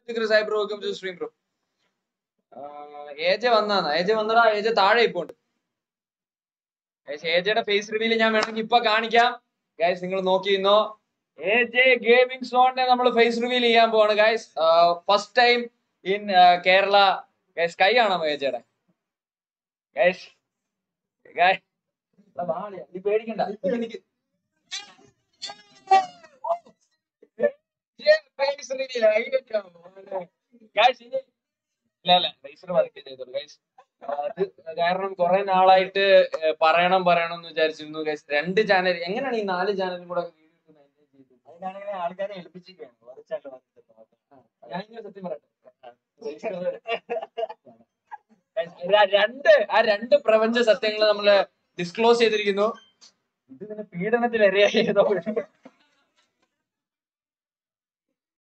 Cyber welcome to stream bro ഏജ വന്നാണ് ഏജ വന്നടാ ഏജ താഴെ ഇപ്പൊ ഉണ്ട് ഏജയുടെ ഫേസ് റിവീൽ ഞാൻ വേണമെങ്കിൽ ഇപ്പൊ കാണിക്കാം ഗൈസ് നിങ്ങൾ നോക്കിയിരുന്നോ എ ജെ ഗെയിമിംഗ് സോണിനെ നമ്മൾ ഫേസ് റിവീൽ ചെയ്യാൻ പോവാണ് guys first time in Kerala guys കൈ കാണാമോ ഏജയുടെ ഗൈസ് ഗൈസ് നീ പേടിക്കണ്ട നിക്ക് നിക്ക്. ഫേസ് റിവീൽ ഗൈസ് ഇനി ഇല്ല ഇല്ല റൈസർ പതുക്കെ ചെയ്തോളൂ ഗൈസ് അത് കാരണം കുറെ നാളായിട്ട് ഏഹ് പറയണം പറയണം എന്ന് വിചാരിച്ചിരുന്നു ഗൈസ് രണ്ട് ചാനൽ എങ്ങനെയാണ് ഈ നാല് ചാനലും കൂടെ വീഡിയോ ഇട്ട് maintain ചെയ്തത്? അതിനാണെങ്കിൽ ആൾക്കാരെ ഏൽപ്പിച്ചിരിക്കുകയാണ് കുറച്ചായിട്ട് ഞാൻ ഇങ്ങനെ സത്യം പറയട്ടെ Guys, ര- രണ്ട് ആ രണ്ട് പ്രപഞ്ച സത്യങ്ങൾ നമ്മള് ഡിസ്ക്ലോസ് ചെയ്തിരിക്കുന്നു ഇത് പിന്നെ പീഡനത്തിൽ ഇരയായതോ